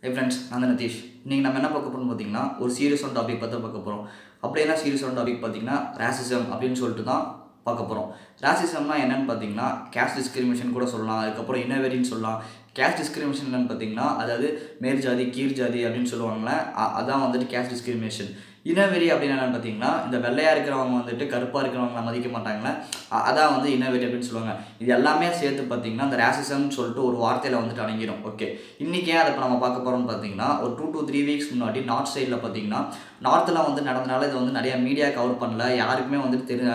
hi friends நான் தான் நிதிஷ் நீங்கள் நம்ம என்ன பார்க்க போகிறோம்னு பார்த்தீங்கன்னா ஒரு சீரியஸான டாபிக் பற்றி பார்க்க போகிறோம் அப்படி என்ன சீரியஸான டாபிக் பார்த்தீங்கன்னா ரேசிசம் அப்படின்னு சொல்லிட்டு தான் பார்க்க போகிறோம் ரேசிசம்னா என்னன்னு பார்த்தீங்கன்னா கேஸ்ட் டிஸ்கிரிமினேஷன் கூட சொல்லலாம் அதுக்கப்புறம் இனவெறின்னு சொல்லலாம் கேஸ்ட் டிஸ்கிரிமினேஷன் என்னன்னு பார்த்தீங்கன்னா அதாவது மேல் ஜாதி கீழ் ஜாதி அப்படின்னு சொல்லுவாங்களே அ- அதான் வந்துட்டு கேஸ்ட் டிஸ்கிரிமினேஷன் இனவெறி அப்படின்னு என்னன்னு பார்த்தீங்கன்னா இந்த வெள்ளையாக இருக்கிறவங்க வந்துட்டு கருப்பாக இருக்கிறவங்கள மதிக்க மாட்டாங்களே அ- அதான் வந்து இனவெறி அப்படின்னு சொல்லுவாங்க இது எல்லாமே சேர்த்து பார்த்தீங்கன்னா இந்த ரேசிசம்னு சொல்லிட்டு ஒரு வார்த்தையில் வந்துட்டு அடங்கிடும் ஓகே இன்றைக்கி ஏன் அதை இப்போ நம்ம பார்க்க போகிறோம்னு பார்த்தீங்கன்னா ஒரு டூ to த்ரீ வீக்ஸ் முன்னாடி நார்த் சைடில் பார்த்தீங்கன்னா நார்த்தில் வந்து நடந்தனால இது வந்து நிறைய மீடியா கவர் பண்ணல யாருக்குமே வந்துட்டு தெரி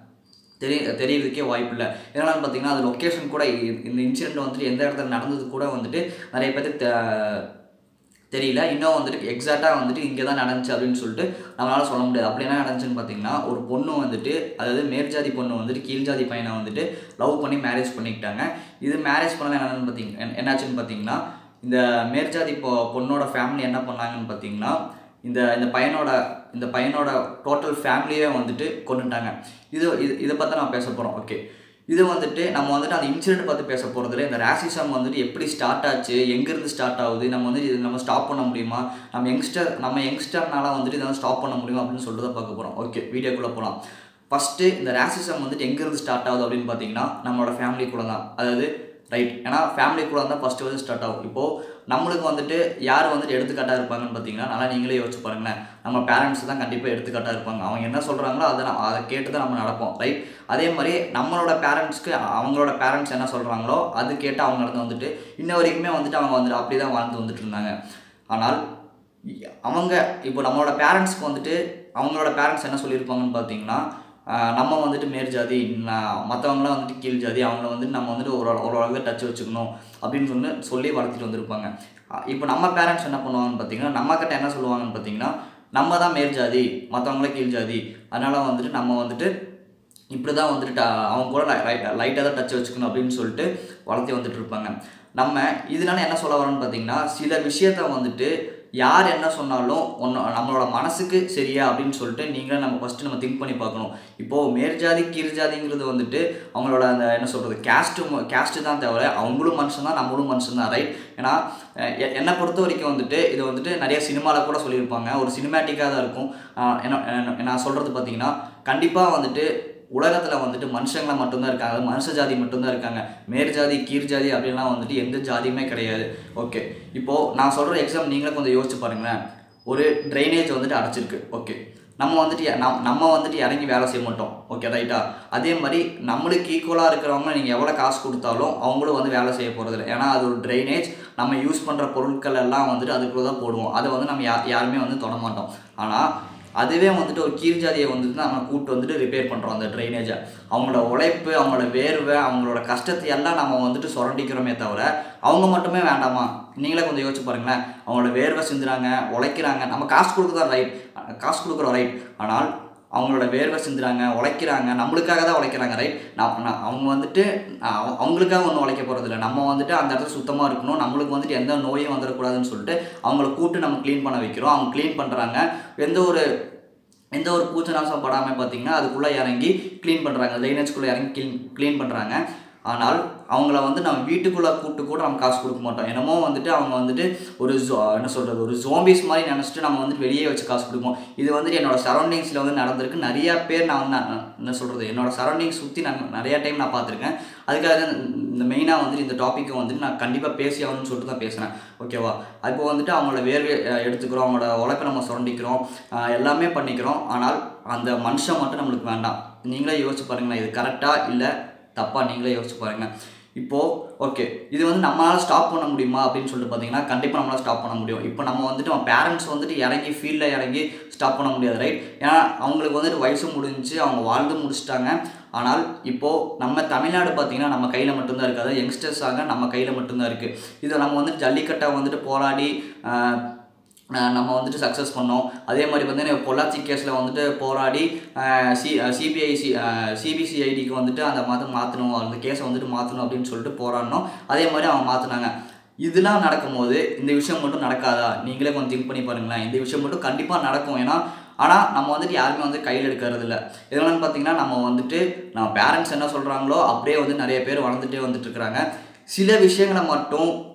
தெரிய தெரியறதுக்கே வாய்ப்பு இல்லை என்னென்னு பார்த்தீங்கன்னா அது லொக்கேஷன் கூட இ- இந்த இன்சிடென்ட் வந்துட்டு எந்த இடத்துல நடந்தது கூட வந்துட்டு நிறைய பேருக்கு தெ- தெரியல இன்னும் வந்துட்டு எக்ஸாக்டாக வந்துட்டு இங்கே தான் நடந்துச்சு அப்படின்னு சொல்லிட்டு நம்மளால சொல்ல முடியாது அப்படி என்ன நடந்துச்சுன்னு பார்த்தீங்கன்னா ஒரு பொண்ணு வந்துட்டு அதாவது மேற்ஜாதி பொண்ணு வந்துட்டு கீழ் ஜாதி பையனை வந்துட்டு லவ் பண்ணி மேரேஜ் பண்ணிக்கிட்டாங்க இது மேரேஜ் பண்ணல என்னன்னு பார்த்தீங்க என்ன- என்னாச்சுன்னு பார்த்தீங்கன்னா இந்த மேற்ஜாதி பொ பொண்ணோட ஃபேமிலி என்ன பண்ணாங்கன்னு பார்த்தீங்கன்னா இந்த இந்த பையனோட இந்த பையனோட டோட்டல் ஃபேமிலியே வந்துட்டு கொண்டுட்டாங்க இது இது இதை பற்றி நான் பேச போகிறோம் ஓகே இது வந்துட்டு நம்ம வந்துட்டு அந்த இன்சிடென்ட் பார்த்து பேச போகிறதுல இந்த ரேசிசம் வந்துட்டு எப்படி ஸ்டார்ட் ஆச்சு எங்கேருந்து ஸ்டார்ட் ஆகுது நம்ம வந்து இது நம்ம ஸ்டாப் பண்ண முடியுமா நம்ம யங்ஸ்டர் நம்ம யங்ஸ்டர்னால வந்துட்டு இதை ஸ்டாப் பண்ண முடியுமா அப்படின்னு சொல்லிட்டு தான் பார்க்க போகிறோம் ஓகே வீடியோக்குள்ளே போகலாம் ஃபஸ்ட்டு இந்த ரேசிசம் வந்துட்டு எங்கேருந்து ஸ்டார்ட் ஆகுது அப்படின்னு பார்த்தீங்கன்னா நம்மளோட ஃபேமிலிக்குள்ளே தான் அதாவது ரைட் ஏன்னா ஃபேமிலிக்குள்ளே தான் ஃபஸ்ட்டு வந்து ஸ்டார்ட் ஆகும் இப்போது நம்மளுக்கு வந்துட்டு யார் வந்துட்டு எடுத்துக்காட்டாக இருப்பாங்கன்னு பார்த்தீங்கன்னா நல்லா நீங்களே யோசிச்சு பாருங்களேன் நம்ம பேரண்ட்ஸ் தான் கண்டிப்பாக எடுத்துக்காட்டாக இருப்பாங்க அவங்க என்ன சொல்கிறாங்களோ அதை நான் அதை கேட்டு தான் நம்ம நடப்போம் ரைட் அதே மாதிரி நம்மளோட பேரண்ட்ஸ்க்கு அவங்களோட பேரண்ட்ஸ் என்ன சொல்கிறாங்களோ அது கேட்டு அவங்க நடந்து வந்துட்டு இன்ன வரைக்குமே வந்துட்டு அவங்க வந்துட்டு அப்படி தான் வாழ்ந்து வந்துட்டு இருந்தாங்க ஆனால் இ- அவங்க இப்போ நம்மளோட பேரண்ட்ஸ்க்கு வந்துட்டு அவங்களோட பேரண்ட்ஸ் என்ன சொல்லியிருப்பாங்கன்னு பார்த்தீங்கன்னா ஆஹ் நம்ம வந்துட்டு மேல் ஜாதி மற்றவங்களாம் வந்துட்டு கீழ் ஜாதி அவங்கள வந்துட்டு நம்ம வந்துட்டு ஒரு ஒரு அளவுக்கு டச் வச்சுக்கணும் அப்படின்னு சொல்லி சொல்லி வளர்த்திட்டு வந்திருப்பாங்க ஆஹ் இப்போ நம்ம பேரண்ட்ஸ் என்ன பண்ணுவாங்கன்னு பார்த்தீங்கன்னா நம்ம கிட்ட என்ன சொல்லுவாங்கன்னு பார்த்தீங்கன்னா நம்ம தான் மேல் ஜாதி மற்றவங்கள கீழ் ஜாதி அதனால் வந்துட்டு நம்ம வந்துட்டு இப்படி தான் வந்துட்டு ட- அவங்க கூட லைட்டாக தான் டச் வச்சுக்கணும் அப்படின்னு சொல்லிட்டு வளர்த்தி வந்துட்டு இருப்பாங்க நம்ம இதனால என்ன சொல்ல வரோன்னு பார்த்தீங்கன்னா சில விஷயத்த வந்துட்டு யார் என்ன சொன்னாலும் ஒன்று நம்மளோட மனசுக்கு சரியா அப்படின்னு சொல்லிட்டு நீங்களே நம்ம ஃபஸ்ட்டு நம்ம திங்க் பண்ணி பார்க்கணும் இப்போது மேற்ஜாதி கீழ் ஜாதிங்கிறது வந்துட்டு அவங்களோட அந்த என்ன சொல்கிறது கேஸ்ட்டு கேஸ்ட்டு தான் தவிர அவங்களும் மனுஷன் தான் நம்மளும் மனுஷன் தான் ரைட் ஏன்னா அஹ் எ- என்னை பொறுத்த வரைக்கும் வந்துட்டு இது வந்துட்டு நிறைய சினிமாவில் கூட சொல்லியிருப்பாங்க ஒரு சினிமேட்டிக்காக தான் இருக்கும் ஆஹ் என்ன என்ன- நான் சொல்கிறது பார்த்தீங்கன்னா கண்டிப்பாக வந்துட்டு உலகத்தில் வந்துட்டு மனுஷங்களை மட்டும்தான் இருக்காங்க அதாவது மனுஷ ஜாதி மட்டும்தான் இருக்காங்க மேல் ஜாதி கீழ் ஜாதி அப்படின்லாம் வந்துட்டு எந்த ஜாதியுமே கிடையாது ஓகே இப்போது நான் சொல்கிற எக்ஸாம் நீங்களே கொஞ்சம் யோசிச்சு பாருங்களேன் ஒரு ட்ரைனேஜ் வந்துட்டு அடைச்சிருக்கு ஓகே நம்ம வந்துட்டு எ- நம் நம்ம வந்துட்டு இறங்கி வேலை செய்ய மாட்டோம் ஓகே ரைட்டா அதே மாதிரி நம்மளுக்கு ஈக்குவலாக இருக்கிறவங்க நீங்கள் எவ்வளோ காசு கொடுத்தாலும் அவங்களும் வந்து வேலை செய்ய போகிறதில்ல ஏன்னா அது ஒரு ட்ரைனேஜ் நம்ம யூஸ் பண்ணுற பொருட்கள் எல்லாம் வந்துட்டு அதுக்குள்ளே தான் போடுவோம் அதை வந்து நம்ம யா யாருமே வந்து தொட மாட்டோம் ஆனால் அதுவே வந்துட்டு ஒரு கீழ் ஜாதியை வந்துட்டு நம்ம கூப்பிட்டு வந்துட்டு ரிப்பேர் பண்ணுறோம் அந்த ட்ரைனேஜை அவங்களோட உழைப்பு அவங்களோட வேர்வை அவங்களோட கஷ்டத்தை எல்லாம் நம்ம வந்துட்டு சுரண்டிக்கிறோமே தவிர அவங்க மட்டுமே வேண்டாமா நீங்களே கொஞ்சம் யோசிச்சு பாருங்களேன் அவங்களோட வேர்வை சிந்துறாங்க உழைக்கிறாங்க நம்ம காசு கொடுக்குறோம் ரைட் காசு கொடுக்குறோம் ரைட் ஆனால் அவங்களோட வேர்வை சிந்துறாங்க உழைக்கிறாங்க நம்மளுக்காக தான் உழைக்கிறாங்க ரைட் நான் நான் அவங்க வந்துட்டு அவ- அவங்களுக்காக ஒன்றும் உழைக்க போகிறதில்ல நம்ம வந்துட்டு அந்த இடத்துல சுத்தமாக இருக்கணும் நம்மளுக்கு வந்துட்டு எந்த நோயும் வந்துடக்கூடாதுன்னு சொல்லிட்டு அவங்கள கூப்பிட்டு நம்ம க்ளீன் பண்ண வைக்கிறோம் அவங்க க்ளீன் பண்ணுறாங்க எந்த ஒரு எந்த ஒரு பூச்சி நாசம் படாமல் பார்த்தீங்கன்னா அதுக்குள்ளே இறங்கி க்ளீன் பண்ணுறாங்க ட்ரைனேஜ்குள்ளே இறங்கி க்ளீன் க்ளீன் பண்ணுறாங்க ஆனால் அவங்கள வந்து நம்ம வீட்டுக்குள்ளே கூப்பிட்டு கூட நம்ம காசு கொடுக்க மாட்டோம் என்னமோ வந்துட்டு அவங்க வந்துட்டு ஒரு ஜோ என்ன சொல்கிறது ஒரு ஜோம்பிஸ் மாதிரி நினச்சிட்டு நம்ம வந்துட்டு வெளியே வச்சு காசு கொடுப்போம் இது வந்துட்டு என்னோட சரௌண்டிங்ஸில் வந்து நடந்திருக்கு நிறையா பேர் நான் வந்து நான் என்ன சொல்கிறது என்னோட சரௌண்டிங்ஸ் சுற்றி நான் நிறையா டைம் நான் பார்த்துருக்கேன் அதுக்காக தான் இந்த மெயினாக வந்துட்டு இந்த டாப்பிக்கை வந்துட்டு நான் கண்டிப்பாக பேசி ஆகணும்னு சொல்லிட்டு தான் பேசுகிறேன் ஓகேவா இப்போ வந்துட்டு அவங்களோட வேர்வை அஹ், எடுத்துக்கிறோம் அவங்களோட உழைப்பை நம்ம சுரண்டிக்கிறோம் அஹ், எல்லாமே பண்ணிக்கிறோம் ஆனால் அந்த மனுஷன் மட்டும் நம்மளுக்கு வேண்டாம் நீங்களே யோசிச்சு பாருங்களேன் இது கரெக்டாக இல்லை தப்பாக நீங்களே யோசிச்சு பாருங்கள் இப்போது ஓகே இது வந்து நம்மளால் ஸ்டாப் பண்ண முடியுமா அப்படின்னு சொல்லிட்டு பார்த்தீங்கன்னா கண்டிப்பாக நம்மளால் ஸ்டாப் பண்ண முடியும் இப்போ நம்ம வந்துட்டு நம்ம பேரண்ட்ஸ் வந்துட்டு இறங்கி ஃபீல்டில் இறங்கி ஸ்டாப் பண்ண முடியாது ரைட் ஏன்னா அவங்களுக்கு வந்துட்டு வயசு முடிஞ்சு அவங்க வாழ்ந்து முடிச்சிட்டாங்க ஆனால் இப்போது நம்ம தமிழ்நாடு பார்த்தீங்கன்னா நம்ம கையில் மட்டும்தான் இருக்குது அதாவது யங்ஸ்டர்ஸாக நம்ம கையில் மட்டும்தான் இருக்குது இதை நம்ம வந்துட்டு ஜல்லிக்கட்டை வந்துட்டு போராடி ஆஹ், ஆஹ் நம்ம வந்துட்டு சக்ஸஸ் பண்ணோம் அதே மாதிரி வந்து பொள்ளாச்சி கேஸில் வந்துட்டு போராடி ஆஹ் சி சிபிஐ சி சிபிசிஐடிக்கு வந்துட்டு அந்த மாதிரி மாற்றணும் அந்த கேஸை வந்துட்டு மாற்றணும் அப்படின்னு சொல்லிட்டு போராடினோம் அதே மாதிரி அவங்க மாற்றினாங்க இதெல்லாம் நடக்கும்போது இந்த விஷயம் மட்டும் நடக்காதா நீங்களே கொஞ்சம் திங்க் பண்ணி பாருங்களேன் இந்த விஷயம் மட்டும் கண்டிப்பாக நடக்கும் ஏன்னா ஆனால் நம்ம வந்துட்டு யாருமே வந்து கையில் எடுக்கிறது இல்லை எதனாலன்னு பார்த்தீங்கன்னா நம்ம வந்துட்டு நம்ம பேரண்ட்ஸ் என்ன சொல்கிறாங்களோ அப்படியே வந்து நிறைய பேர் வளர்ந்துட்டே வந்துட்டு இருக்கிறாங்க சில விஷயங்களை மட்டும்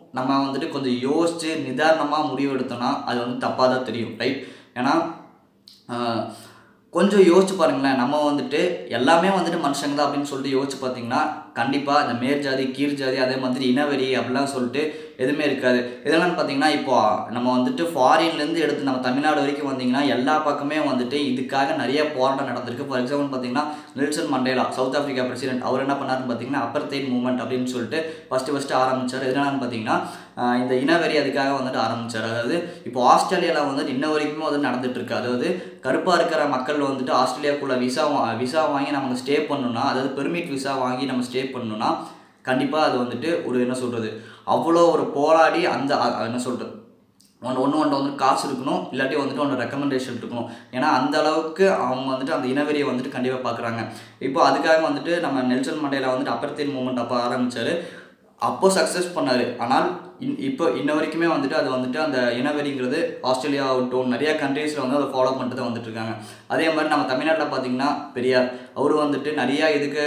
நம்ம வந்துட்டு கொஞ்சம் யோசித்து நிதானமாக முடிவு எடுத்தோம்னா அது வந்து தப்பாக தான் தெரியும் ரைட் ஏன்னா ஆஹ், கொஞ்சம் யோசிச்சு பாருங்களேன் நம்ம வந்துட்டு எல்லாமே வந்துட்டு மனுஷங்க தான் அப்படின்னு சொல்லிட்டு யோசிச்சு பார்த்தீங்கன்னா கண்டிப்பாக இந்த மேல் ஜாதி கீழ் ஜாதி அதே மாதிரி இனவெறி அப்படிலாம் சொல்லிட்டு எதுவுமே இருக்காது இதெல்லாம் பார்த்தீங்கன்னா இப்போ நம்ம வந்துட்டு ஃபாரின்லேருந்து எடுத்து நம்ம தமிழ்நாடு வரைக்கும் வந்தீங்கன்னா எல்லா பக்கமே வந்துட்டு இதுக்காக நிறைய போராட்டம் நடந்திருக்கு ஃபார் எக்ஸாம்பிள் பார்த்தீங்கன்னா Nelson Mandela South Africa president அவர் என்ன பண்ணாருன்னு பார்த்தீங்கன்னா அப்பர் தைன் மூவ்மெண்ட் அப்படின்னு சொல்லிட்டு ஃபஸ்ட்டு ஃபஸ்ட்டு ஆரம்பிச்சார் எதனாலன்னு பார்த்தீங்கன்னா ஆஹ் இந்த இனவெறி அதுக்காக வந்துட்டு ஆரம்பிச்சார் அதாவது இப்போ ஆஸ்திரேலியாவில் வந்துட்டு இன்ன வரைக்குமே வந்து நடந்துட்டு இருக்கு அதாவது கருப்பாக இருக்கிற மக்கள் வந்துட்டு ஆஸ்திரேலியாக்குள்ள விசா வா- விசா வாங்கி நம்ம ஸ்டே பண்ணணும்னா அதாவது பெர்மிட் விசா வாங்கி நம்ம ஸ்டே பண்ணணும்னா கண்டிப்பாக அது வந்துட்டு ஒரு என்ன சொல்கிறது அவ்வளோ ஒரு போராடி அந்த அ- அ- என்ன சொல்கிறது ஒன்று ஒன்று ஒன்று வந்து காசு இருக்கணும் இல்லாட்டி வந்துட்டு ஒன்று ரெக்கமெண்டேஷன் இருக்கணும் ஏன்னா அந்த அளவுக்கு அவங்க வந்துட்டு அந்த இனவெறியை வந்துட்டு கண்டிப்பாக பார்க்குறாங்க இப்போ அதுக்காக வந்துட்டு நம்ம நெல்சன் மண்டேலா வந்துட்டு அப்பர்த்தீன் மூமெண்ட் அப்போ ஆரம்பிச்சாரு அப்போ சக்ஸஸ் பண்ணார் ஆனால் இன் இப்போ இன்ன வரைக்குமே வந்துட்டு அது வந்துட்டு அந்த இனவெறிங்கிறது ஆஸ்திரேலியா ஆகட்டும் நிறைய கண்ட்ரீஸில் வந்து அதை ஃபாலோ பண்ணிட்டு தான் வந்துட்டு இருக்காங்க அதே மாதிரி நம்ம தமிழ்நாட்டில் பார்த்தீங்கன்னா பெரியார் அவர் வந்துட்டு நிறையா இதுக்கு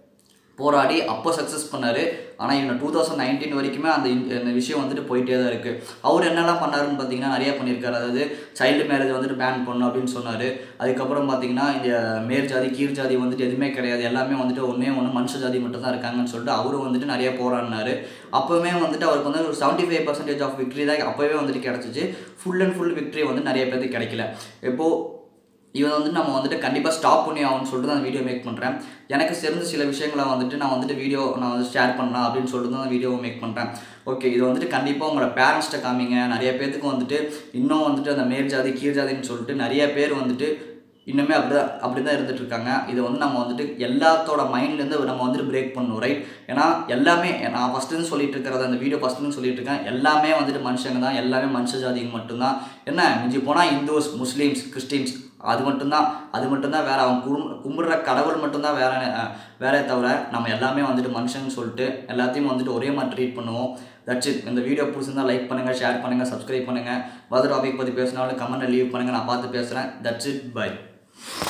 போராடி அப்போ சக்ஸஸ் பண்ணார் ஆனால் இவங்க டூ தௌசண்ட் நைன்டீன் வரைக்குமே அந்த இந்த- இந்த விஷயம் வந்துட்டு போயிட்டே தான் இருக்குது அவர் என்னெல்லாம் பண்ணாருன்னு பார்த்தீங்கன்னா நிறையா பண்ணியிருக்காரு அதாவது சைல்டு மேரேஜ் வந்துட்டு பேன் பண்ணணும் அப்படின்னு சொன்னார் அதுக்கப்புறம் பார்த்தீங்கன்னா இந்த மேல் ஜாதி கீழ் ஜாதி வந்துட்டு எதுவுமே கிடையாது எல்லாமே வந்துட்டு ஒன்றே ஒன்று மனுஷ ஜாதி மட்டும் தான் இருக்காங்கன்னு சொல்லிட்டு அவரும் வந்துட்டு நிறைய போராடினாரு அப்போவுமே வந்துட்டு அவருக்கு வந்து ஒரு seventy five percentage of victory தான் அப்போவே வந்துட்டு கிடச்சிச்சு ஃபுல் அண்ட் ஃபுல் விக்ட்ரி வந்து நிறைய பேருக்கு கிடைக்கல இப்போது இவன் வந்துட்டு நம்ம வந்துட்டு கண்டிப்பாக ஸ்டாப் பண்ணி ஆகணும்னு சொல்லிட்டு நான் வீடியோ மேக் பண்ணுறேன் எனக்கு தெரிஞ்ச சில விஷயங்களை வந்துட்டு நான் வந்துட்டு வீடியோ நான் வந்து ஷேர் பண்ணலாம் அப்படின்னு சொல்லிட்டு தான் வீடியோ மேக் பண்ணுறேன் ஓகே இது வந்துட்டு கண்டிப்பாக உங்களோட பேரண்ட்ஸ்கிட்ட காமிங்க நிறைய பேர்த்துக்கு வந்துட்டு இன்னும் வந்துட்டு அந்த மேல் ஜாதி கீழ் ஜாதின்னு சொல்லிட்டு நிறைய பேர் வந்துட்டு இன்னுமே அப்படி தான் அப்படி தான் இருந்துட்டு இருக்காங்க இதை வந்து நம்ம வந்துட்டு எல்லாத்தோட மைண்ட்லேருந்து நம்ம வந்துட்டு பிரேக் பண்ணணும் ரைட் ஏன்னா எல்லாமே நான் ஃபஸ்ட்டுன்னு சொல்லிட்டு இருக்கிறது அந்த வீடியோ ஃபஸ்ட்டுன்னு சொல்லிட்டு இருக்கேன் எல்லாமே வந்துட்டு மனுஷங்க தான் எல்லாமே மனுஷ ஜாதிங்க மட்டும்தான் என்ன மிஞ்சி போனால் இந்துஸ் முஸ்லீம்ஸ் கிறிஸ்டின்ஸ் அது மட்டும்தான் அது மட்டும்தான் வேற அவன் கும் கும்பிடுற கடவுள் மட்டும்தான் வேற அஹ், வேறே தவிர நம்ம எல்லாமே வந்துட்டு மனுஷன்னு சொல்லிட்டு எல்லாத்தையும் வந்துட்டு ஒரே மாதிரி ட்ரீட் பண்ணுவோம் தட்ஸ் இட் இந்த வீடியோ பிடிச்சிருந்தா லைக் பண்ணுங்கள் ஷேர் பண்ணுங்கள் சப்ஸ்கிரைப் பண்ணுங்கள் மதர் டாபிக் பற்றி பேசினாலும் கமெண்ட்டில் லீவ் பண்ணுங்கள் நான் பார்த்து பேசுகிறேன் தட்ஸ் இட் பை